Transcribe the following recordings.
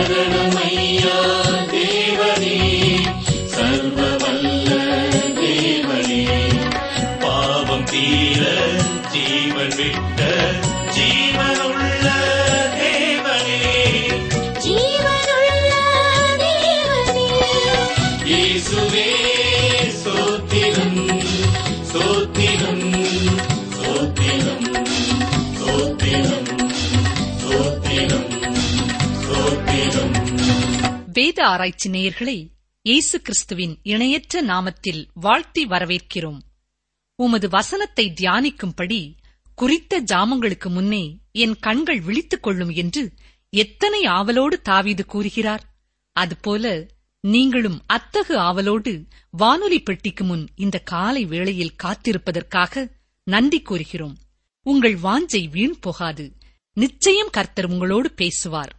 சரணமையா தேவனே சர்வ வல்ல தேவனே பாவம் தீர ஜீவன் விட்ட ஜீவனுள்ள தேவனே ஜீவனுள்ள தேவனே இயேசுவே சோத்திரம் சோத்திரம் சோத்திரம் சோத்திரம் சோத்திரம் சோத்திரம் வேத ஆராய்ச்சி நேயர்களை இயேசு கிறிஸ்துவின் இணையற்ற நாமத்தில் வாழ்த்தி வரவேற்கிறோம் உமது வசனத்தை தியானிக்கும்படி குறித்த ஜாமங்களுக்கு முன்னே என் கண்கள் விழித்துக் கொள்ளும் என்று எத்தனை ஆவலோடு தாவீது கூறுகிறார் அதுபோல நீங்களும் அத்தகு ஆவலோடு வானொலி பெட்டிக்கு முன் இந்த காலை வேளையில் காத்திருப்பதற்காக நன்றி கூறுகிறோம் உங்கள் வாஞ்சை வீண் போகாது நிச்சயம் கர்த்தர் உங்களோடு பேசுவார்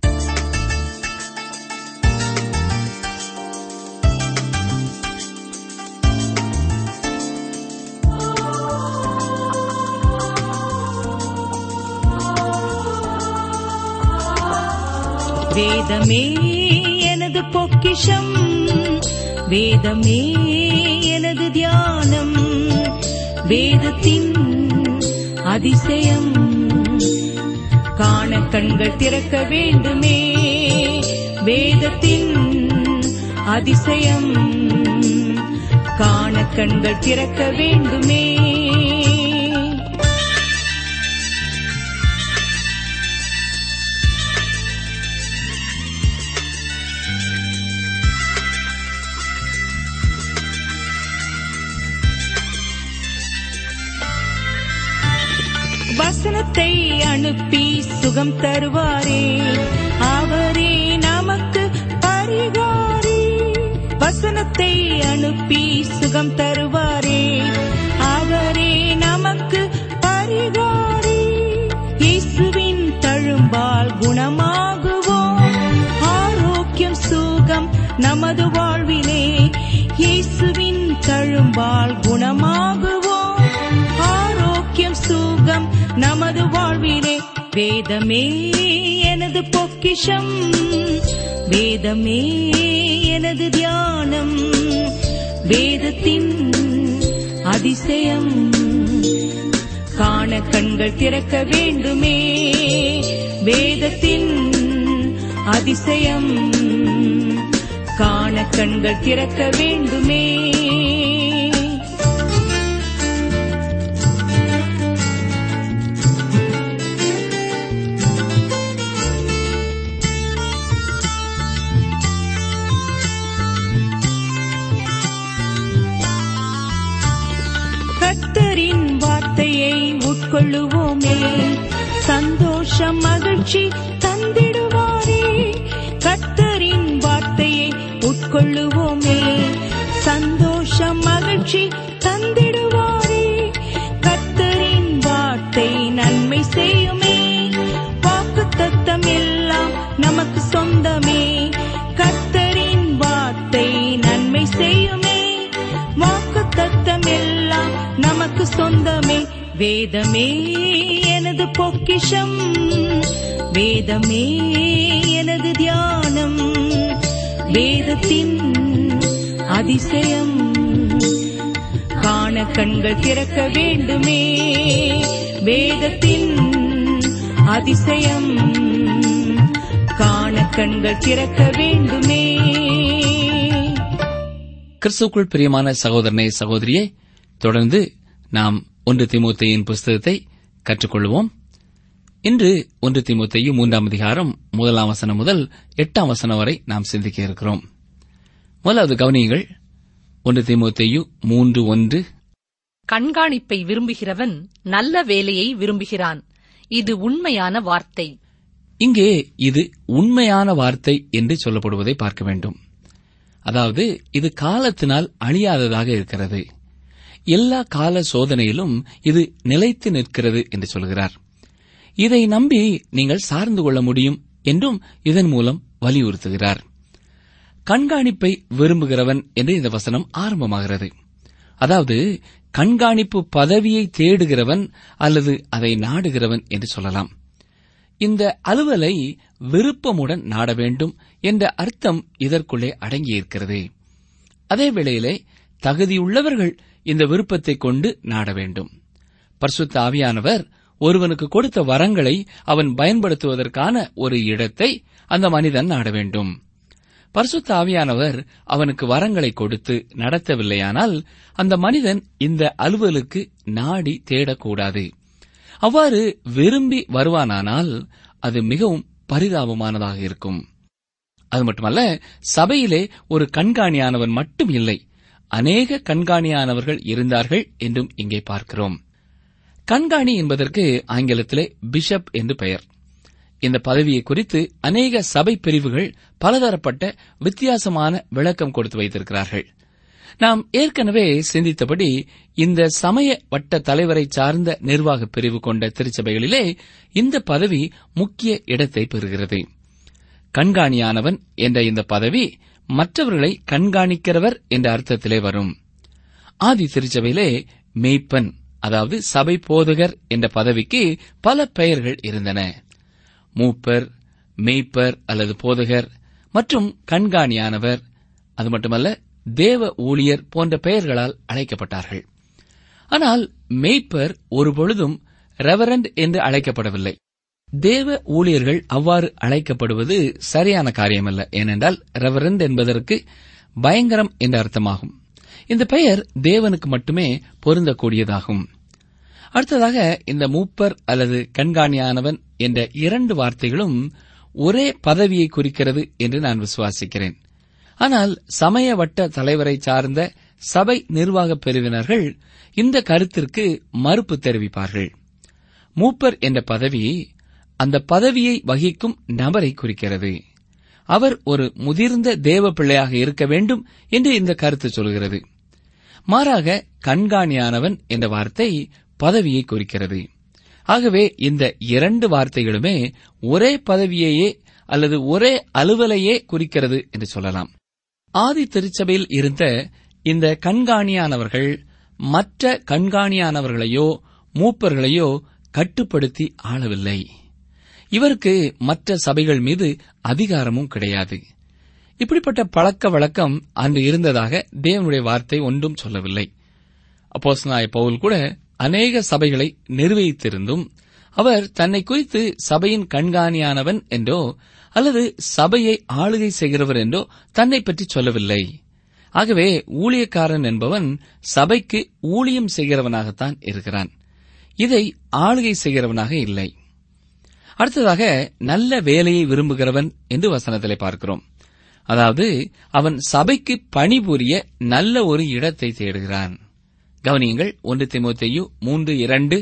வேதமே எனது பொக்கிஷம் வேதமே எனது தியானம் வேதத்தின் அதிசயம் காண கண்கள் திறக்க வேண்டுமே வேதத்தின் அதிசயம் காண கண்கள் திறக்க வேண்டுமே வசனத்தை அனுப்பி சுகம் தருவாரே அவரே நமக்கு பரிகாரி வசனத்தை அனுப்பி சுகம் தருவாரே அவரே நமக்கு பரிகாரி இயேசுவின் தழும்பால் குணமாகுவோம் ஆரோக்கியம் சுகம் நமது வாழ்விலே இயேசுவின் தழும்பால் குணமாகுவோம் ஆரோக்கியம் சுகம் நமது வாழ்விலே வேதமே எனது பொக்கிஷம் வேதமே எனது தியானம் வேதத்தின் அதிசயம் காண கண்கள் திறக்க வேண்டுமே வேதத்தின் அதிசயம் காண கண்கள் திறக்க வேண்டுமே கர்த்தரின் வார்த்தையை உட்கொள்ளுவோமே சந்தோஷம் மகிழ்ச்சி தந்திடுவாரே கர்த்தரின் வார்த்தையை உட்கொள்ளுவோமே சந்தோஷம் மகிழ்ச்சி தந்திடுவாரே கர்த்தரின் வார்த்தை நன்மை செய்யுமே வாக்கு தத்தம் எல்லாம் நமக்கு சொந்தமே கர்த்தரின் வார்த்தை நன்மை செய்யுமே வாக்கு தத்தம் எல்லாம் நமக்கு சொந்தமே வேதமே எனது பொக்கிஷம் வேதமே எனது தியானம் வேதத்தின் அதிசயம் காண கண்கள் திறக்க வேண்டுமே வேதத்தின் அதிசயம் காண கண்கள் திறக்க வேண்டுமே கிறிஸ்துக்குள் பிரியமான சகோதரனே சகோதரியே தொடர்ந்து நாம் ஒன்று திமுத்தையின் புஸ்தகத்தை கற்றுக்கொள்வோம் இன்று ஒன்று திமுத்தையும் மூன்றாம் அதிகாரம் முதலாம் வசனம் முதல் எட்டாம் வசனம் வரை நாம் சிந்திக்க இருக்கிறோம் முதலாவது கவனியுங்கள் ஒன்று திமுத்தையு மூன்று ஒன்று கண்காணிப்பை விரும்புகிறவன் நல்ல வேலையை விரும்புகிறான் இது உண்மையான வார்த்தை இங்கே இது உண்மையான வார்த்தை என்று சொல்லப்படுவதை பார்க்க வேண்டும் அதாவது இது காலத்தினால் அழியாததாக இருக்கிறது எல்லா கால சோதனையிலும் இது நிலைத்து நிற்கிறது என்று சொல்கிறார் இதை நம்பி நீங்கள் சார்ந்து கொள்ள முடியும் என்றும் இதன் மூலம் வலியுறுத்துகிறார் கண்காணிப்பை விரும்புகிறவன் என்று இந்த வசனம் ஆரம்பமாகிறது அதாவது கண்காணிப்பு பதவியை தேடுகிறவன் அல்லது அதை நாடுகிறவன் என்று சொல்லலாம் இந்த அலுவலை விருப்பமுடன் நாட வேண்டும் என்ற அர்த்தம் இதற்குள்ளே அடங்கியிருக்கிறது அதே வேளையிலே தகுதியுள்ளவர்கள் இந்த விருப்பத்தை கொண்டு நாட வேண்டும் பரிசுத்த ஆவியானவர் ஒருவனுக்கு கொடுத்த வரங்களை அவன் பயன்படுத்துவதற்கான ஒரு இடத்தை அந்த மனிதன் நாட வேண்டும் பரிசுத்த ஆவியானவர் அவனுக்கு வரங்களை கொடுத்து நடத்தவில்லையானால் அந்த மனிதன் இந்த அலுவலுக்கு நாடி தேடக்கூடாது அவ்வாறு விரும்பி வருவானானால் அது மிகவும் பரிதாபமானதாக இருக்கும் அது மட்டுமல்ல சபையிலே ஒரு கண்காணியானவன் மட்டும் இல்லை அநேக கண்காணியானவர்கள் இருந்தார்கள் என்றும் இங்கே பார்க்கிறோம் கண்காணி என்பதற்கு ஆங்கிலத்திலே பிஷப் என்று பெயர் இந்த பதவியை குறித்து அநேக சபை பிரிவுகள் பலதரப்பட்ட வித்தியாசமான விளக்கம் கொடுத்து வைத்திருக்கிறார்கள் நாம் ஏற்கனவே சிந்தித்தபடி இந்த சமய வட்ட தலைவரை சார்ந்த நிர்வாக பிரிவு கொண்ட திருச்சபைகளிலே இந்த பதவி முக்கிய இடத்தை பெறுகிறது கண்காணியானவன் என்ற இந்த பதவி மற்றவர்களை கண்காணிக்கிறவர் என்ற அர்த்தத்திலே வரும் ஆதி திருச்சபையிலே மேய்ப்பன் அதாவது சபை போதகர் என்ற பதவிக்கு பல பெயர்கள் இருந்தன மூப்பர் மேய்ப்பர் அல்லது போதகர் மற்றும் கண்காணியானவர் அது மட்டுமல்ல தேவ ஊழியர் போன்ற பெயர்களால் அழைக்கப்பட்டார்கள் ஆனால் மேய்ப்பர் ஒருபொழுதும் ரெவரண்ட் என்று அழைக்கப்படவில்லை தேவ ஊழியர்கள் அவ்வாறு அழைக்கப்படுவது சரியான காரியமல்ல ஏனென்றால் ரெவரண்ட் என்பதற்கு பயங்கரம் என்ற அர்த்தமாகும் இந்த பெயர் தேவனுக்கு மட்டுமே பொருந்தக்கூடியதாகும் அடுத்ததாக இந்த மூப்பர் அல்லது கண்காணியானவன் என்ற இரண்டு வார்த்தைகளும் ஒரே பதவியை குறிக்கிறது என்று நான் விசுவாசிக்கிறேன் ஆனால் சமய வட்ட தலைவரை சார்ந்த சபை நிர்வாகப் பிரிவினர்கள் இந்த கருத்திற்கு மறுப்பு தெரிவிப்பார்கள் மூப்பர் என்ற பதவி அந்த பதவியை வகிக்கும் நபரை குறிக்கிறது அவர் ஒரு முதிர்ந்த தேவ பிள்ளையாக இருக்க வேண்டும் என்று இந்த கருத்து சொல்கிறது மாறாக கண்காணியானவன் என்ற வார்த்தை பதவியை குறிக்கிறது ஆகவே இந்த இரண்டு வார்த்தைகளுமே ஒரே பதவியையே அல்லது ஒரே அலுவலையே குறிக்கிறது என்று சொல்லலாம் ஆதி திருச்சபையில் இருந்த இந்த கண்காணியானவர்கள் மற்ற கண்காணியானவர்களையோ மூப்பர்களையோ கட்டுப்படுத்தி ஆளவில்லை இவருக்கு மற்ற சபைகள் மீது அதிகாரமும் கிடையாது இப்படிப்பட்ட பழக்க வழக்கம் அன்று இருந்ததாக தேவனுடைய வார்த்தை ஒன்றும் சொல்லவில்லை அப்போஸ்தலனாய பவுல் கூட அநேக சபைகளை நிர்வகித்திருந்தும் அவர் தன்னை குறித்து சபையின் கண்காணியானவன் என்றோ அல்லது சபையை ஆளுகை செய்கிறவர் என்றோ தன்னை பற்றி சொல்லவில்லை ஆகவே ஊழியக்காரன் என்பவன் சபைக்கு ஊழியம் செய்கிறவனாகத்தான் இருக்கிறான் இதை ஆளுகை செய்கிறவனாக இல்லை அடுத்ததாக நல்ல வேலையை விரும்புகிறவன் என்று வசனத்திலே பார்க்கிறோம் அதாவது அவன் சபைக்கு பணிபுரிய நல்ல ஒரு இடத்தை தேடுகிறான் கவனியுங்கள் ஒன்று திமுத்தையு மூன்று இரண்டு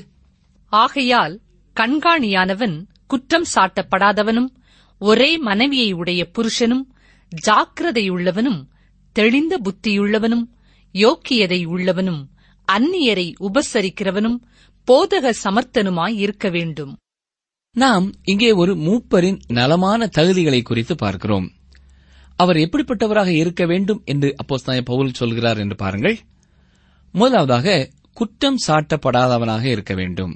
ஆகையால் கண்காணியானவன் குற்றம் சாட்டப்படாதவனும் ஒரே மனைவியை உடைய புருஷனும் ஜாக்கிரதையுள்ளவனும் தெளிந்த புத்தியுள்ளவனும் யோக்கியதை உள்ளவனும் அந்நியரை உபசரிக்கிறவனும் போதக சமர்த்தனுமாய் இருக்க வேண்டும் நாம் இங்கே ஒரு மூப்பரின் நலமான தகுதிகளை குறித்து பார்க்கிறோம் அவர் எப்படிப்பட்டவராக இருக்க வேண்டும் என்று அப்போஸ்தலனாகிய பவுல் சொல்கிறார் என்று பாருங்கள் முதலாவதாக குற்றம் சாட்டப்படாதவனாக இருக்க வேண்டும்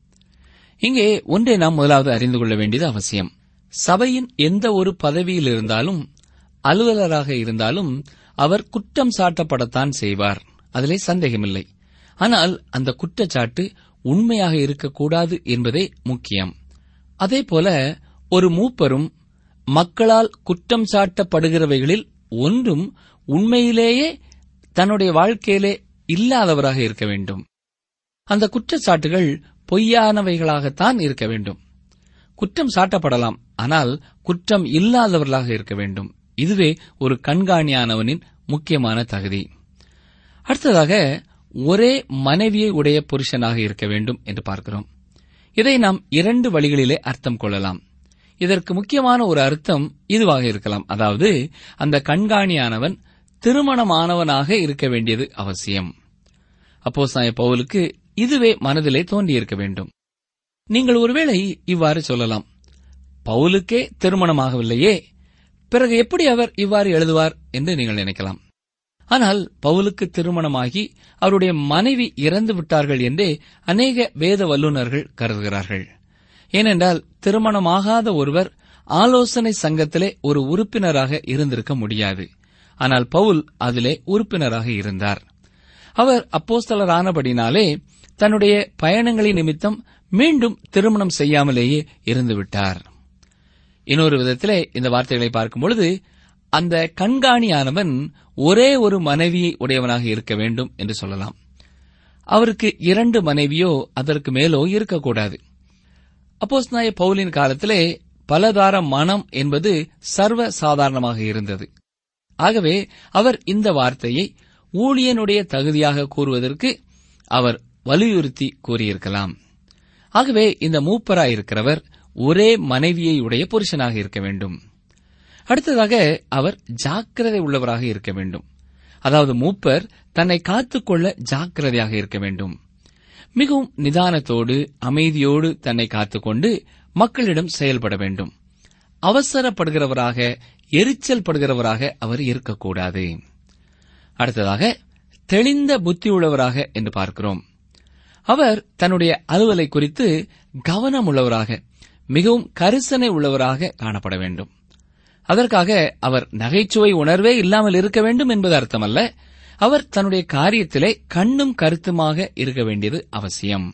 இங்கே ஒன்றை நாம் முதலாவது அறிந்து கொள்ள வேண்டியது அவசியம் சபையின் எந்த ஒரு பதவியில் இருந்தாலும் அலுவலராக இருந்தாலும் அவர் குற்றம் சாட்டப்படத்தான் செய்வார் அதிலே சந்தேகமில்லை ஆனால் அந்த குற்றச்சாட்டு உண்மையாக இருக்கக்கூடாது என்பதே முக்கியம் அதேபோல ஒரு மூப்பரும் மக்களால் குற்றம் சாட்டப்படுகிறவைகளில் ஒன்றும் உண்மையிலேயே தன்னுடைய வாழ்க்கையிலே இல்லாதவராக இருக்க வேண்டும் அந்த குற்றச்சாட்டுகள் பொய்யானவைகளாகத்தான் இருக்க வேண்டும் குற்றம் சாட்டப்படலாம் ஆனால் குற்றம் இல்லாதவர்களாக இருக்க வேண்டும் இதுவே ஒரு கண்காணியானவனின் முக்கியமான தகுதி அடுத்ததாக ஒரே மனைவியை உடைய புருஷனாக இருக்க வேண்டும் என்று பார்க்கிறோம் இதை நாம் இரண்டு வழிகளிலே அர்த்தம் கொள்ளலாம் இதற்கு முக்கியமான ஒரு அர்த்தம் இதுவாக இருக்கலாம் அதாவது அந்த கண்காணியானவன் திருமணமானவனாக இருக்க வேண்டியது அவசியம் அப்போ பவுலுக்கு இதுவே மனதிலே தோன்றியிருக்க வேண்டும் நீங்கள் ஒருவேளை இவ்வாறு சொல்லலாம் பவுலுக்கே திருமணமாகவில்லையே பிறகு எப்படி அவர் இவ்வாறு எழுதுவார் என்று நீங்கள் நினைக்கலாம் ஆனால் பவுலுக்கு திருமணமாகி அவருடைய மனைவி இறந்து விட்டார்கள் என்றே அநேக வேத வல்லுநர்கள் கருதுகிறார்கள் ஏனென்றால் திருமணமாகாத ஒருவர் ஆலோசனை சங்கத்திலே ஒரு உறுப்பினராக இருந்திருக்க முடியாது ஆனால் பவுல் அதிலே உறுப்பினராக இருந்தார் அவர் அப்போஸ்தலர் ஆனபடினாலே தன்னுடைய பயணங்களின் நிமித்தம் மீண்டும் திருமணம் செய்யாமலேயே இருந்துவிட்டார் இன்னொரு விதத்திலே இந்த வார்த்தைகளை பார்க்கும் பொழுது அந்த கண்காணியானவன் ஒரே ஒரு மனைவியை உடையவனாக இருக்க வேண்டும் என்று சொல்லலாம் அவருக்கு இரண்டு மனைவியோ அதற்கு மேலோ இருக்கக்கூடாது அப்போஸ் நாய பவுலின் காலத்திலே பலதார மனம் என்பது சர்வ சாதாரணமாக இருந்தது ஆகவே அவர் இந்த வார்த்தையை ஊழியனுடைய தகுதியாக கூறுவதற்கு அவர் வலியுறுத்தி கூறியிருக்கலாம் ஆகவே இந்த மூப்பராயிருக்கிறவர் ஒரே மனைவியை உடைய புருஷனாக இருக்க வேண்டும் அடுத்ததாக அவர் ஜாக்கிரதை உள்ளவராக இருக்க வேண்டும் அதாவது மூப்பர் தன்னை காத்துக்கொள்ள ஜாக்கிரதையாக இருக்க வேண்டும் மிகவும் நிதானத்தோடு அமைதியோடு தன்னை காத்துக்கொண்டு மக்களிடம் செயல்பட வேண்டும் அவசரப்படுகிறவராக எரிச்சல் படுகிறவராக அவர் இருக்கக்கூடாது அடுத்ததாக தெளிந்த புத்தியுள்ளவராக என்று பார்க்கிறோம் அவர் தன்னுடைய அலுவலை குறித்து கவனமுள்ளவராக மிகவும் கரிசனை உள்ளவராக காணப்பட வேண்டும் அதற்காக அவர் நகைச்சுவை உணர்வே இல்லாமல் இருக்க வேண்டும் என்பது அர்த்தமல்ல அவர் தன்னுடைய காரியத்திலே கண்ணும் கருத்துமாக இருக்க வேண்டியது அவசியம்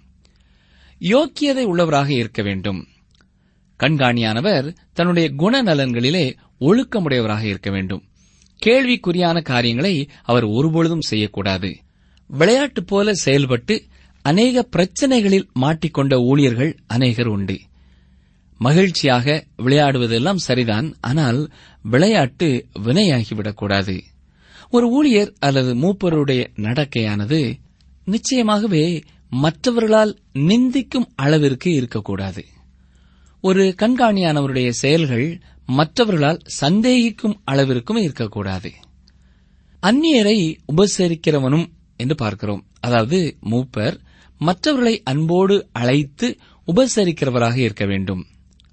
யோக்கியதை உள்ளவராக இருக்க வேண்டும் கண்காணியானவர் தன்னுடைய குணநலன்களிலே ஒழுக்கமுடையவராக இருக்க வேண்டும் கேள்விக்குறியான காரியங்களை அவர் ஒருபொழுதும் செய்யக்கூடாது விளையாட்டு போல செயல்பட்டு அநேக பிரச்சனைகளில் மாட்டிக்கொண்ட ஊழியர்கள் அநேகர் உண்டு மகிழ்ச்சியாக விளையாடுவதெல்லாம் சரிதான் ஆனால் விளையாட்டு வினையாகிவிடக்கூடாது ஒரு ஊழியர் அல்லது மூப்பருடைய நடக்கையானது நிச்சயமாகவே மற்றவர்களால் நிந்திக்கும் அளவிற்கு இருக்கக்கூடாது ஒரு கண்காணியானவருடைய செயல்கள் மற்றவர்களால் சந்தேகிக்கும் அளவிற்கும் இருக்கக்கூடாது அந்நியரை உபசரிக்கிறவனும் என்று பார்க்கிறோம் அதாவது மூப்பர் மற்றவர்களை அன்போடு அழைத்து உபசரிக்கிறவராக இருக்க வேண்டும்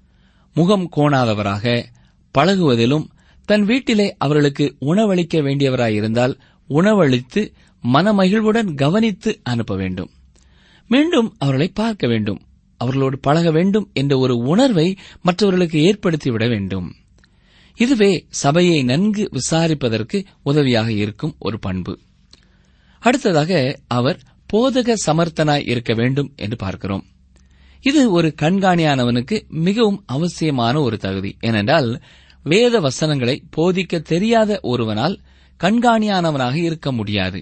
முகம் கோணாதவராக பழகுவதிலும் தன் வீட்டிலே அவர்களுக்கு உணவளிக்க வேண்டியவராயிருந்தால் உணவளித்து மனமகிழ்வுடன் கவனித்து அனுப்ப வேண்டும் மீண்டும் அவர்களை பார்க்க வேண்டும் அவர்களோடு பழக வேண்டும் என்ற ஒரு உணர்வை மற்றவர்களுக்கு ஏற்படுத்திவிட வேண்டும் இதுவே சபையை நன்கு விசாரிப்பதற்கு உதவியாக இருக்கும் ஒரு பண்பு அடுத்ததாக அவர் போதக சமர்த்தனாய் இருக்க வேண்டும் என்று பார்க்கிறோம் இது ஒரு கண்காணியானவனுக்கு மிகவும் அவசியமான ஒரு தகுதி ஏனென்றால் வேத வசனங்களை போதிக்க தெரியாத ஒருவனால் கண்காணியானவனாக இருக்க முடியாது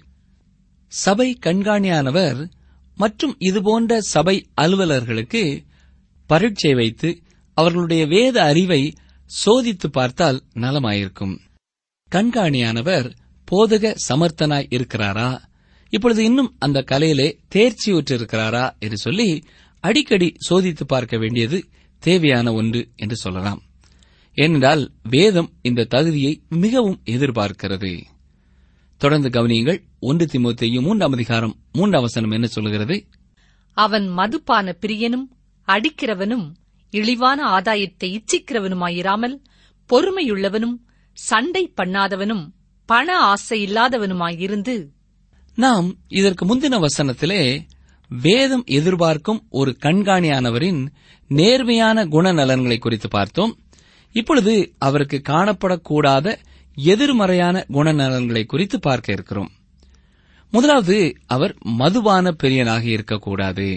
சபை கண்காணியானவர் மற்றும் இதுபோன்ற சபை அலுவலர்களுக்கு பரீட்சை வைத்து அவர்களுடைய வேத அறிவை சோதித்து பார்த்தால் நலமாயிருக்கும் கண்காணியானவர் போதக சமர்த்தனாய் இருக்கிறாரா இப்பொழுது இன்னும் அந்த கலையிலே தேர்ச்சியுற்றிருக்கிறாரா என்று சொல்லி அடிக்கடி சோதித்து பார்க்க வேண்டியது தேவையான ஒன்று என்று சொல்லலாம் ஏனென்றால் வேதம் இந்த தகுதியை மிகவும் எதிர்பார்க்கிறது தொடர்ந்து கவனியுங்கள் ஒன்று திமுத்தையும் மூன்றாம் அதிகாரம் மூன்றாம் வசனம் என்ன சொல்லுகிறது அவன் மதுபான பிரியனும் அடிக்கிறவனும் இழிவான ஆதாயத்தை இச்சிக்கிறவனுமாயிராமல் பொறுமையுள்ளவனும் சண்டை பண்ணாதவனும் பண ஆசை இல்லாதவனுமாயிருந்து நாம் இதற்கு முந்தின வசனத்திலே வேதம் எதிர்பார்க்கும் ஒரு கண்காணியானவரின் நேர்மையான குணநலன்களை குறித்து பார்த்தோம் இப்பொழுது அவருக்கு காணப்படக்கூடாத எதிர்மறையான குணநலன்களை குறித்து பார்க்க இருக்கிறோம் முதலாவது அவர் மதுபான பெரியனாக இருக்கக்கூடாது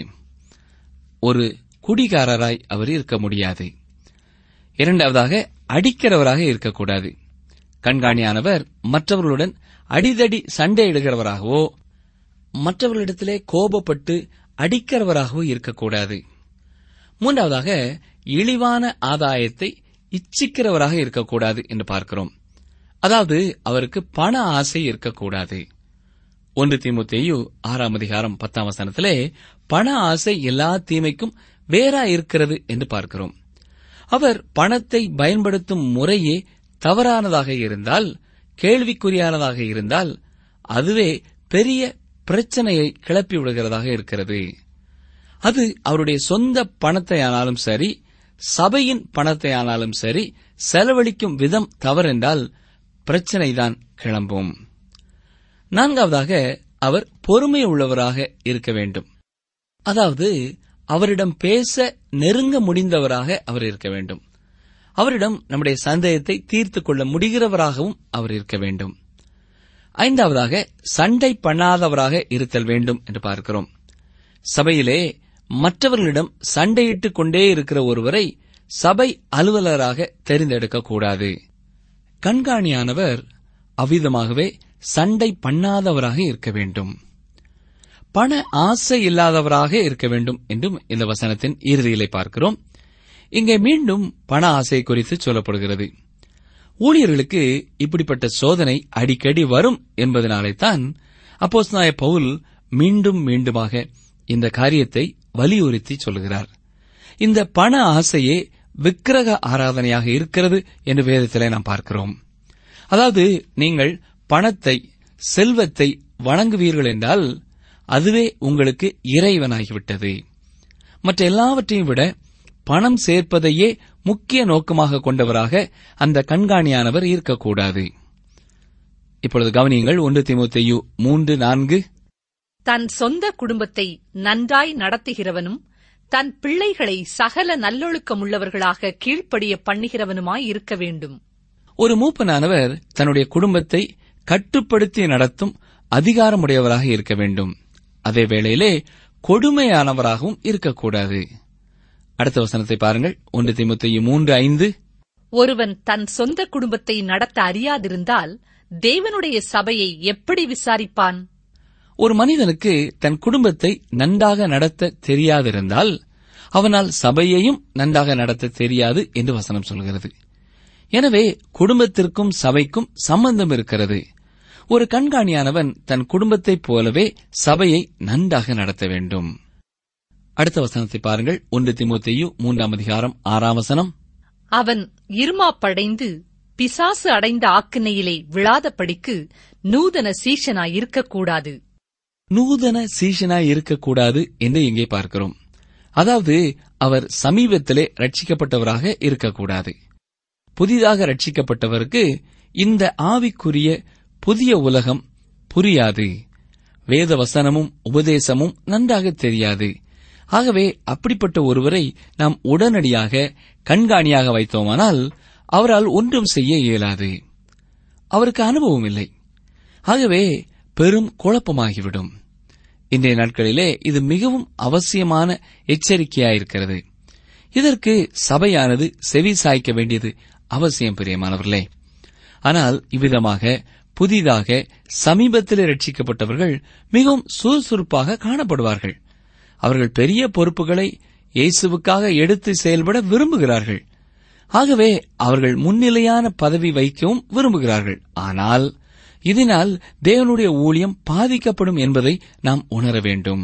ஒரு குடிகாரராய் அவர் இருக்க முடியாது இரண்டாவதாக அடிக்கிறவராக இருக்கக்கூடாது கண்காணியானவர் மற்றவர்களுடன் அடிதடி சண்டையிடுகிறவராகவோ மற்றவர்களிடத்திலே கோபப்பட்டு அடிக்கிறவராகவோ இருக்கக்கூடாது மூன்றாவதாக இழிவான ஆதாயத்தை இச்சிக்கிறவராக இருக்கக்கூடாது என்று பார்க்கிறோம் அதாவது அவருக்கு பண ஆசை இருக்கக்கூடாது ஒன்று தீமுத்தேயு ஆறாம் அதிகாரம் பத்தாம் வசனத்திலே பண ஆசை எல்லா தீமைக்கும் வேறா இருக்கிறது என்று பார்க்கிறோம் அவர் பணத்தை பயன்படுத்தும் முறையே தவறானதாக இருந்தால் கேள்விக்குறியானதாக இருந்தால் அதுவே பெரிய பிரச்சனையை கிளப்பி விடுகிறதாக இருக்கிறது அது அவருடைய சொந்த பணத்தை ஆனாலும் சரி சபையின் பணத்தை ஆனாலும் சரி செலவழிக்கும் விதம் தவறென்றால் பிரச்சனைதான் கிளம்பும் நான்காவதாக அவர் பொறுமை உள்ளவராக இருக்க வேண்டும் அதாவது அவரிடம் பேச நெருங்க முடிந்தவராக அவர் இருக்க வேண்டும் அவரிடம் நம்முடைய சந்தேகத்தை தீர்த்துக் கொள்ள முடிகிறவராகவும் அவர் இருக்க வேண்டும் ஐந்தாவதாக சண்டை பண்ணாதவராக இருத்தல் வேண்டும் என்று பார்க்கிறோம் சபையிலே மற்றவர்களிடம் சண்டையிட்டுக் கொண்டே இருக்கிற ஒருவரை சபை அலுவலராக தெரிந்தெடுக்கக்கூடாது கண்காணியானவர் அவ்விதமாகவே சண்டை பண்ணாதவராக இருக்க வேண்டும் பண ஆசை இல்லாதவராக இருக்க வேண்டும் என்றும் இந்த வசனத்தின் இறுதியிலே பார்க்கிறோம் இங்கே மீண்டும் பண ஆசை குறித்து சொல்லப்படுகிறது ஊழியர்களுக்கு இப்படிப்பட்ட சோதனை அடிக்கடி வரும் என்பதனாலே தான் அப்போஸ்தலனாய பவுல் மீண்டும் மீண்டுமாக இந்த காரியத்தை வலியுறுத்தி சொல்கிறார் இந்த பண ஆசையே விக்கிரக ஆராதனையாக இருக்கிறது என்று வேதத்திலே நாம் பார்க்கிறோம் அதாவது நீங்கள் பணத்தை செல்வத்தை வணங்குவீர்கள் என்றால் அதுவே உங்களுக்கு இறைவனாகிவிட்டது மற்ற எல்லாவற்றையும் விட பணம் சேர்ப்பதையே முக்கிய நோக்கமாக கொண்டவராக அந்த கண்காணியானவர் இருக்கக்கூடாது இப்பொழுது கவனியுங்கள் ஒன்று திமுத்தையு மூன்று நான்கு தன் சொந்த குடும்பத்தை நன்றாய் நடத்துகிறவனும் தன் பிள்ளைகளை சகல நல்லொழுக்கமுள்ளவர்களாக கீழ்ப்படிய பண்ணுகிறவனுமாய் இருக்க வேண்டும் ஒரு மூப்பனானவர் தன்னுடைய குடும்பத்தை கட்டுப்படுத்தி நடத்தும் அதிகாரமுடையவராக இருக்க வேண்டும் அதே வேளையிலே கொடுமையானவராகவும் இருக்கக்கூடாது அடுத்த வசனத்தை பாருங்கள் ஒன்று திமுத்தையு மூன்று ஐந்து ஒருவன் தன் சொந்த குடும்பத்தை நடத்த அறியாதிருந்தால் தேவனுடைய சபையை எப்படி விசாரிப்பான் ஒரு மனிதனுக்கு தன் குடும்பத்தை நன்றாக நடத்த தெரியாதிருந்தால் அவனால் சபையையும் நன்றாக நடத்த தெரியாது என்று வசனம் சொல்கிறது எனவே குடும்பத்திற்கும் சபைக்கும் சம்பந்தம் இருக்கிறது ஒரு கண்காணியானவன் தன் குடும்பத்தைப் போலவே சபையை நன்றாக நடத்த வேண்டும் அடுத்த வசனத்தை பாருங்கள் ஒன்று திமுத்தையு மூன்றாம் அதிகாரம் ஆறாம் வசனம் அவன் இருமாப்படைந்து பிசாசு அடைந்த ஆக்கினையிலே விழாதபடிக்கு நூதன சீஷனாய் இருக்கக்கூடாது நூதன சீஷனாய் இருக்கக்கூடாது என்று இங்கே பார்க்கிறோம் அதாவது அவர் சமீபத்திலே ரட்சிக்கப்பட்டவராக இருக்கக்கூடாது புதிதாக ரட்சிக்கப்பட்டவருக்கு இந்த ஆவிக்குரிய புதிய உலகம் புரியாது வேத வசனமும் உபதேசமும் நன்றாக தெரியாது ஆகவே அப்படிப்பட்ட ஒருவரை நாம் உடனடியாக கண்காணியாக வைத்தோமானால் அவரால் ஒன்றும் செய்ய இயலாது அவருக்கு அனுபவம் இல்லை ஆகவே பெரும் குழப்பமாகிவிடும் இன்றைய நாட்களிலே இது மிகவும் அவசியமான எச்சரிக்கையாயிருக்கிறது இதற்கு சபையானது செவி சாய்க்க வேண்டியது அவசியம் பிரியமானவர்களே ஆனால் இவ்விதமாக புதிதாக சமீபத்தில் ரட்சிக்கப்பட்டவர்கள் மிகவும் சுறுசுறுப்பாக காணப்படுவார்கள் அவர்கள் பெரிய பொறுப்புகளை இயேசுவுக்காக எடுத்து செயல்பட விரும்புகிறார்கள் ஆகவே அவர்கள் முன்னிலையான பதவி வைக்கவும் விரும்புகிறார்கள் ஆனால் இதனால் தேவனுடைய ஊழியம் பாதிக்கப்படும் என்பதை நாம் உணர வேண்டும்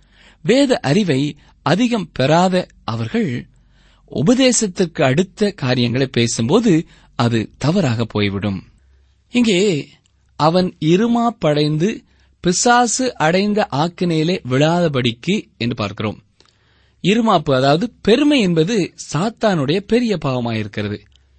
வேத அறிவை அதிகம் பெறாத அவர்கள் உபதேசத்திற்கு அடுத்த காரியங்களை பேசும்போது அது தவறாக போய்விடும் இங்கே அவன் இருமா படைந்து பிசாசு அடைந்த ஆக்கினையிலே விழாதபடிக்கு என்று பார்க்கிறோம் இருமாப்பு அதாவது பெருமை என்பது சாத்தானுடைய பெரிய பாவமாயிருக்கிறது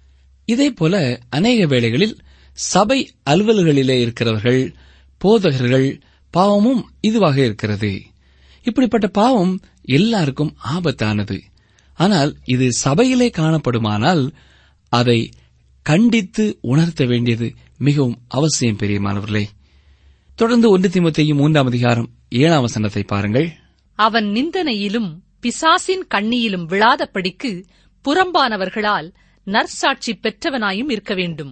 இதே போல அநேக வேளைகளில் சபை அலுவல்களிலே இருக்கிறவர்கள் போதகர்கள் பாவமும் இதுவாக இருக்கிறது இப்படிப்பட்ட பாவம் எல்லாருக்கும் ஆபத்தானது ஆனால் இது சபையிலே காணப்படுமானால் அதை கண்டித்து உணர்த்த வேண்டியது மிகவும் அவசியம் பெரியமானவர்களே தொடர்ந்து ஒன்று திமுத்தையும் மூன்றாம் அதிகாரம் ஏழாம் வசனத்தை பாருங்கள் அவன் நிந்தனையிலும் பிசாசின் கண்ணியிலும் விழாதபடிக்கு புறம்பானவர்களால் நற்சாட்சி பெற்றவனாயும் இருக்க வேண்டும்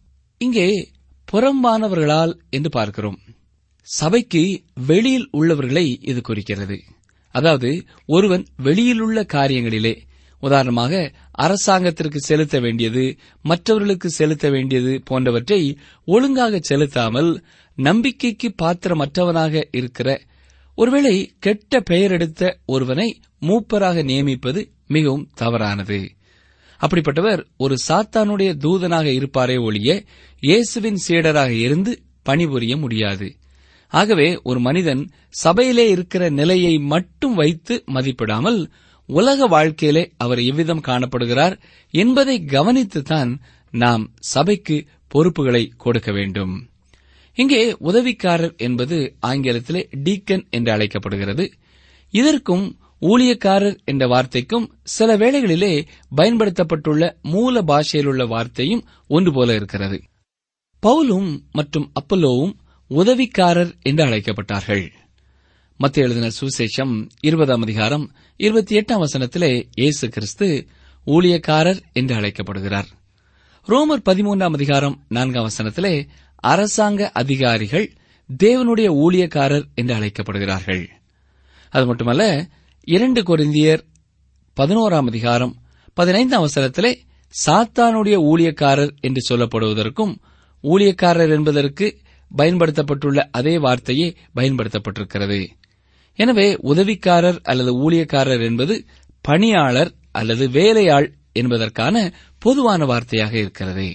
இங்கே புறம்பானவர்களால் என்று பார்க்கிறோம் சபைக்கு வெளியில் உள்ளவர்களை இது குறிக்கிறது அதாவது ஒருவன் வெளியில் உள்ள காரியங்களிலே உதாரணமாக அரசாங்கத்திற்கு செலுத்த வேண்டியது மற்றவர்களுக்கு செலுத்த வேண்டியது போன்றவற்றை ஒழுங்காக செலுத்தாமல் நம்பிக்கைக்கு பாத்திரமற்றவனாக இருக்கிற ஒருவேளை கெட்ட பெயர் எடுத்த ஒருவனை மூப்பராக நியமிப்பது மிகவும் தவறானது அப்படிப்பட்டவர் ஒரு சாத்தானுடைய தூதனாக இருப்பாரே ஒழிய இயேசுவின் சீடராக இருந்து பணிபுரிய முடியாது ஆகவே ஒரு மனிதன் சபையிலே இருக்கிற நிலையை மட்டும் வைத்து மதிப்பிடாமல் உலக வாழ்க்கையிலே அவர் எவ்விதம் காணப்படுகிறார் என்பதை கவனித்துத்தான் நாம் சபைக்கு பொறுப்புகளை கொடுக்க வேண்டும் இங்கே உதவிக்காரர் என்பது ஆங்கிலத்திலே டீக்கன் என்று அழைக்கப்படுகிறது இதற்கும் ஊழியக்காரர் என்ற வார்த்தைக்கும் சில வேளைகளிலே பயன்படுத்தப்பட்டுள்ள மூல பாஷையிலுள்ள வார்த்தையும் ஒன்று போல இருக்கிறது பவுலும் மற்றும் அப்பல்லோவும் உதவிக்காரர் என்று அழைக்கப்பட்டார்கள் மத்திய எழுதின சுவிசேஷம் இருபதாம் அதிகாரம் இருபத்தி எட்டாம் வசனத்திலே இயேசு கிறிஸ்து ஊழியக்காரர் என்று அழைக்கப்படுகிறார் ரோமர் பதிமூன்றாம் அதிகாரம் நான்காம் வசனத்திலே அரசாங்க அதிகாரிகள் தேவனுடைய ஊழியக்காரர் என்று அழைக்கப்படுகிறார்கள் அது மட்டுமல்ல இரண்டு கொரிந்தியர் பதினோராம் அதிகாரம் பதினைந்தாம் அவசரத்திலே சாத்தானுடைய ஊழியக்காரர் என்று சொல்லப்படுவதற்கும் ஊழியக்காரர் என்பதற்கு பயன்படுத்தப்பட்டுள்ள அதே வார்த்தையே பயன்படுத்தப்பட்டிருக்கிறது எனவே உதவிக்காரர் அல்லது ஊழியக்காரர் என்பது பணியாளர் அல்லது வேலையாள் என்பதற்கான பொதுவான வார்த்தையாக இருக்கிறது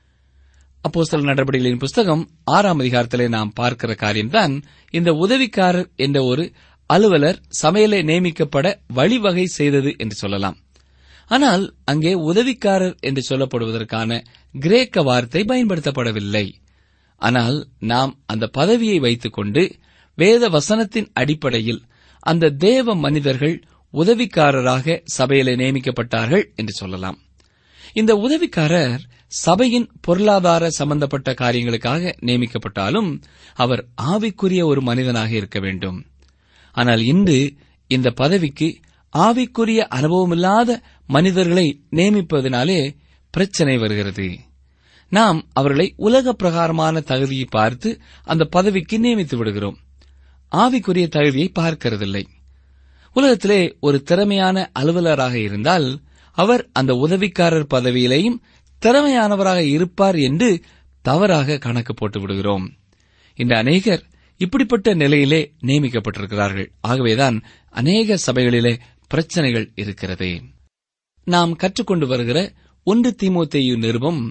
அப்போஸ்தல நடவடிக்கைகளின் புஸ்தகம் ஆறாம் அதிகாரத்திலே நாம் பார்க்கிற காரியம்தான் இந்த உதவிக்காரர் என்ற ஒரு அலுவலர் சமையலை நியமிக்கப்பட வழிவகை செய்தது என்று சொல்லலாம் ஆனால் அங்கே உதவிக்காரர் என்று சொல்லப்படுவதற்கான கிரேக்க வார்த்தை பயன்படுத்தப்படவில்லை ஆனால் நாம் அந்த பதவியை வைத்துக்கொண்டு வேத வசனத்தின் அடிப்படையில் அந்த தேவ மனிதர்கள் உதவிக்காரராக சபையிலே நியமிக்கப்பட்டார்கள் என்று சொல்லலாம் இந்த உதவிக்காரர் சபையின் பொருளாதார சம்பந்தப்பட்ட காரியங்களுக்காக நியமிக்கப்பட்டாலும் அவர் ஆவிக்குரிய ஒரு மனிதனாக இருக்க வேண்டும் ஆனால் இன்று இந்த பதவிக்கு ஆவிக்குரிய அனுபவமில்லாத மனிதர்களை நியமிப்பதனாலே பிரச்சனை வருகிறது நாம் அவர்களை உலக பிரகாரமான தகுதியை பார்த்து அந்த பதவிக்கு நியமித்து விடுகிறோம் ஆவிக்குரிய தகுதியை பார்க்கிறதில்லை உலகத்திலே ஒரு திறமையான அலுவலராக இருந்தால் அவர் அந்த உதவிக்காரர் பதவியிலேயும் திறமையானவராக இருப்பார் என்று தவறாக கணக்கு போட்டு விடுகிறோம் இந்த அநேகர் இப்படிப்பட்ட நிலையிலே நியமிக்கப்பட்டிருக்கிறார்கள் ஆகவேதான் அநேக சபைகளிலே பிரச்சனைகள் இருக்கிறது நாம் கற்றுக்கொண்டு வருகிற ஒன்று தீமோத்தேயு நிருபம்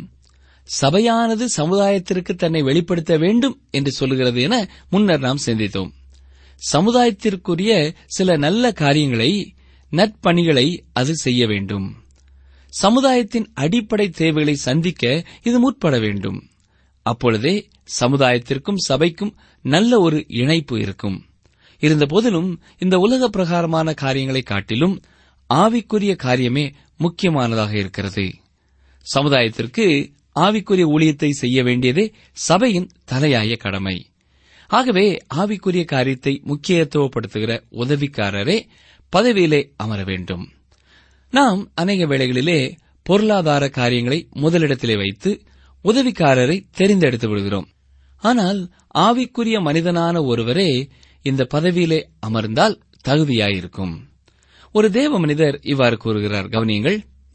சபையானது சமுதாயத்திற்கு தன்னை வெளிப்படுத்த வேண்டும் என்று சொல்லுகிறது என முன்னர் நாம் சிந்தித்தோம் சமுதாயத்திற்குரிய சில நல்ல காரியங்களை நற்பணிகளை அது செய்ய வேண்டும் சமுதாயத்தின் அடிப்படை தேவைகளை சந்திக்க இது முற்பட வேண்டும் அப்பொழுதே சமுதாயத்திற்கும் சபைக்கும் நல்ல ஒரு இணைப்பு இருக்கும் இருந்தபோதிலும் இந்த உலக பிரகாரமான காரியங்களை காட்டிலும் ஆவிக்குரிய காரியமே முக்கியமானதாக இருக்கிறது சமுதாயத்திற்கு ஆவிக்குரிய ஊழியத்தை செய்ய வேண்டியதே சபையின் தலையாய கடமை ஆகவே ஆவிக்குரிய காரியத்தை முக்கியத்துவப்படுத்துகிற உதவிக்காரரே பதவியிலே அமர வேண்டும் நாம் அநேக வேளைகளிலே பொருளாதார காரியங்களை முதலிடத்திலே வைத்து உதவிக்காரரை தெரிந்தெடுத்து விடுகிறோம் ஆனால் ஆவிக்குரிய மனிதனான ஒருவரே இந்த பதவியிலே அமர்ந்தால் தகுதியாயிருக்கும் ஒரு தேவ மனிதர் இவ்வாறு கூறுகிறார் கவனியங்கள்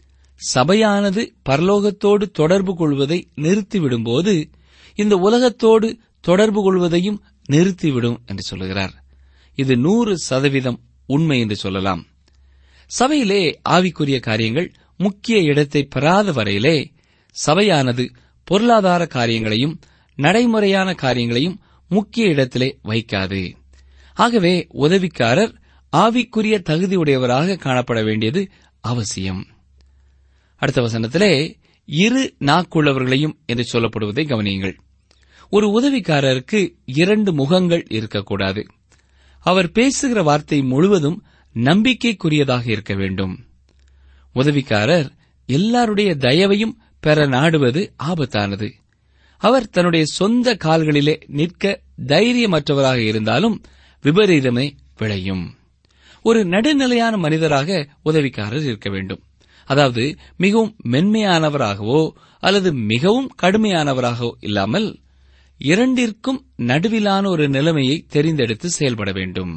சபையானது பரலோகத்தோடு தொடர்பு கொள்வதை நிறுத்திவிடும்போது இந்த உலகத்தோடு தொடர்பு கொள்வதையும் நிறுத்திவிடும் என்று சொல்லுகிறார் இது நூறு சதவீதம் உண்மை என்று சொல்லலாம் சபையிலே ஆவிக்குரிய காரியங்கள் முக்கிய இடத்தை பெறாத வரையிலே சபையானது பொருளாதார காரியங்களையும் நடைமுறையான காரியங்களையும் முக்கிய இடத்திலே வைக்காது ஆகவே உதவிக்காரர் ஆவிக்குரிய தகுதியுடையவராக காணப்பட வேண்டியது அவசியம் அடுத்த வசனத்திலே இரு நாக்குள்ளவர்களையும் என்று சொல்லப்படுவதை கவனியுங்கள் ஒரு உதவிக்காரருக்கு இரண்டு முகங்கள் இருக்கக்கூடாது அவர் பேசுகிற வார்த்தை முழுவதும் நம்பிக்கைக்குரியதாக இருக்க வேண்டும் உதவிக்காரர் எல்லாருடைய தயவையும் பெற நாடுவது ஆபத்தானது அவர் தன்னுடைய சொந்த கால்களிலே நிற்க தைரியமற்றவராக இருந்தாலும் விபரீதமே விளையும் ஒரு நடுநிலையான மனிதராக உதவிக்காரர் இருக்க வேண்டும் அதாவது மிகவும் மென்மையானவராகவோ அல்லது மிகவும் கடுமையானவராகவோ இல்லாமல் இரண்டிற்கும் நடுவிலான ஒரு நிலைமையை தெரிந்தெடுத்து செயல்பட வேண்டும்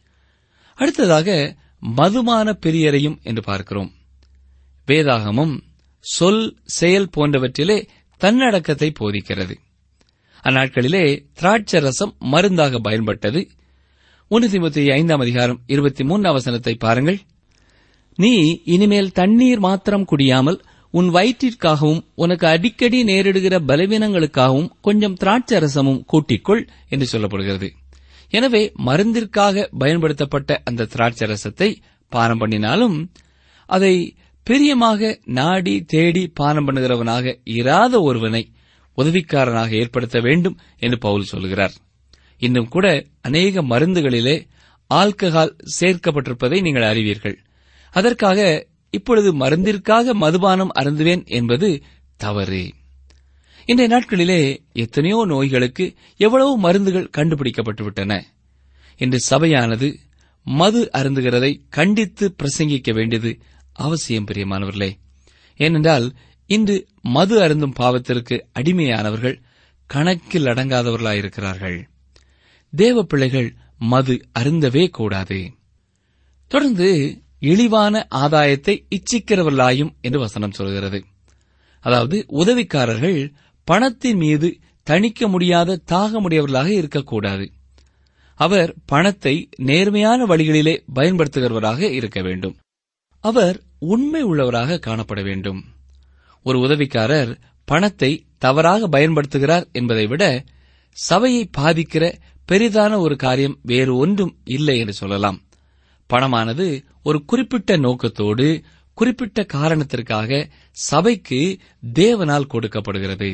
அடுத்ததாக மதுமான பெரியரையும் என்று பார்க்கிறோம் வேதாகமும் சொல் செயல் போன்றவற்றிலே தன்னடக்கத்தை போதிக்கிறது அந்நாட்களிலே திராட்சை ரசம் மருந்தாக பயன்பட்டது ஒன்று திமுத்தி ஐந்தாம் அதிகாரம் இருபத்தி மூன்றாம் வசனத்தை பாருங்கள் நீ இனிமேல் தண்ணீர் மாத்திரம் குடியாமல் உன் வயிற்றிற்காகவும் உனக்கு அடிக்கடி நேரிடுகிற பலவீனங்களுக்காகவும் கொஞ்சம் திராட்சை ரசமும் கூட்டிக்கொள் என்று சொல்லப்படுகிறது எனவே மருந்திற்காக பயன்படுத்தப்பட்ட அந்த திராட்சை ரசத்தை பானம் பண்ணினாலும் அதை பிரியமாக நாடி தேடி பானம் பண்ணுகிறவனாக இராத ஒருவனை உதவிக்காரனாக ஏற்படுத்த வேண்டும் என்று பவுல் சொல்கிறார் இன்னும் கூட அநேக மருந்துகளிலே ஆல்கஹால் சேர்க்கப்பட்டிருப்பதை நீங்கள் அறிவீர்கள் அதற்காக இப்பொழுது மருந்திற்காக மதுபானம் அருந்துவேன் என்பது தவறு இன்றைய நாட்களிலே எத்தனையோ நோய்களுக்கு எவ்வளவு மருந்துகள் கண்டுபிடிக்கப்பட்டுவிட்டன இன்று சபையானது மது அருந்துகிறதை கண்டித்து பிரசங்கிக்க வேண்டியது அவசியம் பிரியமானவர்களே ஏனென்றால் இன்று மது அருந்தும் பாவத்திற்கு அடிமையானவர்கள் கணக்கில் அடங்காதவர்களாயிருக்கிறார்கள் தேவ பிள்ளைகள் மது அருந்தவே கூடாது தொடர்ந்து இழிவான ஆதாயத்தை இச்சிக்கிறவர்களாயும் என்று வசனம் சொல்கிறது அதாவது உதவிக்காரர்கள் பணத்தின் மீது தணிக்க முடியாத தாகமுடையவர்களாக இருக்கக்கூடாது அவர் பணத்தை நேர்மையான வழிகளிலே பயன்படுத்துகிறவராக இருக்க வேண்டும் அவர் உண்மை உள்ளவராக காணப்பட வேண்டும் ஒரு உதவிக்காரர் பணத்தை தவறாக பயன்படுத்துகிறார் என்பதை விட சபையை பாதிக்கிற பெரிதான ஒரு காரியம் வேறு ஒன்றும் இல்லை என்று சொல்லலாம் பணமானது ஒரு குறிப்பிட்ட நோக்கத்தோடு குறிப்பிட்ட காரணத்திற்காக சபைக்கு தேவனால் கொடுக்கப்படுகிறது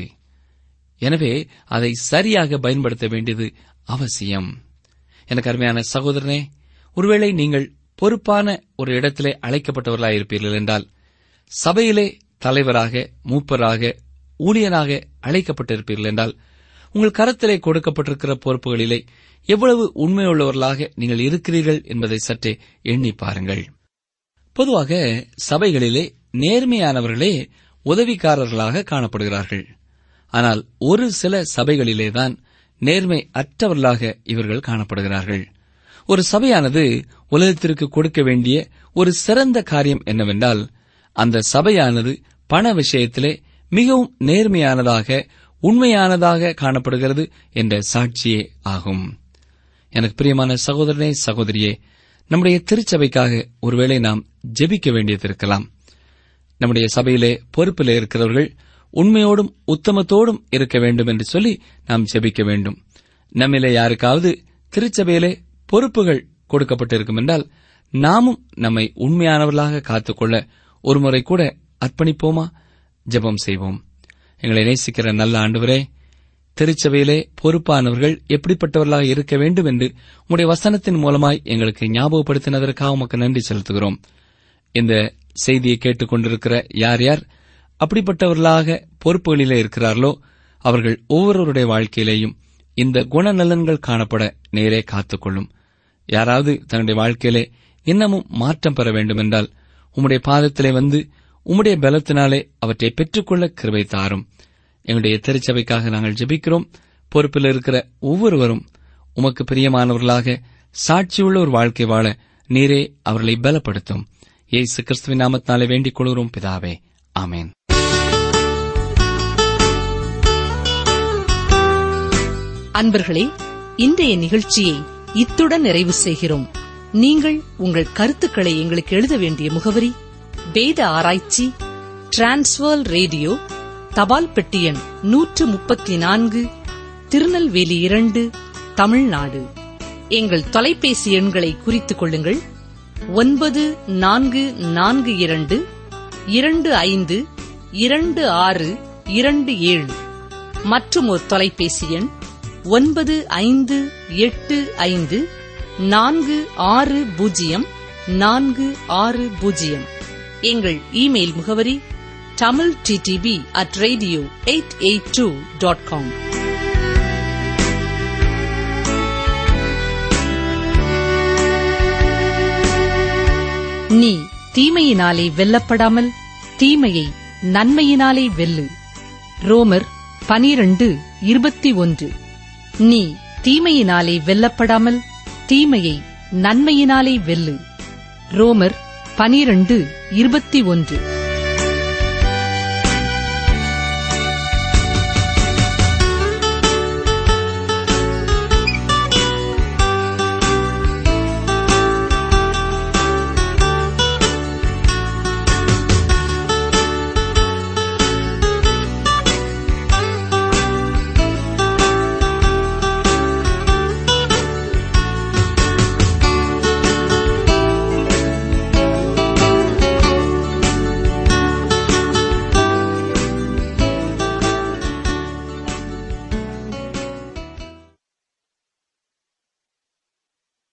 எனவே அதை சரியாக பயன்படுத்த வேண்டியது அவசியம் எனக்கு அருமையான சகோதரனே ஒருவேளை நீங்கள் பொறுப்பான ஒரு இடத்திலே அழைக்கப்பட்டவர்களாயிருப்பீர்கள் என்றால் சபையிலே தலைவராக மூப்பராக ஊழியனாக அழைக்கப்பட்டிருப்பீர்கள் என்றால் உங்கள் கரத்திலே கொடுக்கப்பட்டிருக்கிற பொறுப்புகளிலே எவ்வளவு உண்மையுள்ளவர்களாக நீங்கள் இருக்கிறீர்கள் என்பதை சற்றே எண்ணி பாருங்கள் பொதுவாக சபைகளிலே நேர்மையானவர்களே உதவிக்காரர்களாக காணப்படுகிறார்கள் ஆனால் ஒரு சில சபைகளிலேதான் நேர்மை அற்றவர்களாக இவர்கள் காணப்படுகிறார்கள் ஒரு சபையானது உலகத்திற்கு கொடுக்க வேண்டிய ஒரு சிறந்த காரியம் என்னவென்றால் அந்த சபையானது பண விஷயத்திலே மிகவும் நேர்மையானதாக உண்மையானதாக காணப்படுகிறது என்ற சாட்சியே ஆகும் எனக்கு பிரியமான சகோதரனே சகோதரியே நம்முடைய திருச்சபைக்காக ஒருவேளை நாம் ஜெபிக்க வேண்டியது இருக்கலாம் நம்முடைய சபையிலே பொறுப்பிலே இருக்கிறவர்கள் உண்மையோடும் உத்தமத்தோடும் இருக்க வேண்டும் என்று சொல்லி நாம் ஜெபிக்க வேண்டும் நம்மிலே யாருக்காவது திருச்சபையிலே பொறுப்புகள் கொடுக்கப்பட்டிருக்கும் என்றால் நாமும் நம்மை உண்மையானவர்களாக காத்துக்கொள்ள ஒருமுறை கூட அர்ப்பணிப்போமா ஜெபம் செய்வோம் எங்களை நேசிக்கிற நல்ல ஆண்டவரே திருச்சபையிலே பொறுப்பானவர்கள் எப்படிப்பட்டவர்களாக இருக்க வேண்டும் என்று உம்முடைய வசனத்தின் மூலமாய் எங்களுக்கு ஞாபகப்படுத்தினதற்காக உமக்கு நன்றி செலுத்துகிறோம் இந்த செய்தியை கேட்டுக்கொண்டிருக்கிற யார் யார் அப்படிப்பட்டவர்களாக பொறுப்புகளிலே இருக்கிறார்களோ அவர்கள் ஒவ்வொருவருடைய வாழ்க்கையிலேயும் இந்த குணநலன்கள் காணப்பட நேரே காத்துக்கொள்ளும் யாராவது தன்னுடைய வாழ்க்கையிலே இன்னமும் மாற்றம் பெற வேண்டுமென்றால் உம்முடைய பாதத்திலே வந்து உம்முடைய பலத்தினாலே அவற்றை பெற்றுக்கொள்ள கிருபை தாரும் எங்களுடைய திருச்சபைக்காக நாங்கள் ஜெபிக்கிறோம் பொறுப்பில் இருக்கிற ஒவ்வொருவரும் உமக்கு பிரியமானவர்களாக சாட்சியுள்ள ஒரு வாழ்க்கை வாழ நீரே அவர்களை பலப்படுத்தும் இயேசு கிறிஸ்துவின் நாமத்தினாலே வேண்டிக் கொள்கிறோம் பிதாவே ஆமேன் அன்பர்களே இன்றைய நிகழ்ச்சியை இத்துடன் நிறைவு செய்கிறோம் நீங்கள் உங்கள் கருத்துக்களை எங்களுக்கு எழுத வேண்டிய முகவரி வேத ஆராய்ச்சி டிரான்ஸ்வர் ரேடியோ தபால் பெட்டி எண் நூற்று முப்பத்தி நான்கு திருநெல்வேலி இரண்டு தமிழ்நாடு எங்கள் தொலைபேசி எண்களை குறித்துக் கொள்ளுங்கள் ஒன்பது நான்கு நான்கு இரண்டு இரண்டு ஐந்து இரண்டு ஆறு இரண்டு ஏழு மற்றும் ஒரு தொலைபேசி எண் ஒன்பது ஐந்து எட்டு ஐந்து நான்கு ஆறு பூஜ்ஜியம் நான்கு ஆறு பூஜ்ஜியம் எங்கள் இமெயில் முகவரி Tamil DTP at radio eight eight two dot com நீ தீமையினாலே வெல்லப்படாமல் தீமையை நன்மையினாலே வெல்லு ரோமர் பனிரண்டு இருபத்தி ஒன்று நீ தீமையினாலே வெல்லப்படாமல் தீமையை நன்மையினாலே வெல்லு ரோமர் பனிரண்டு இருபத்தி ஒன்று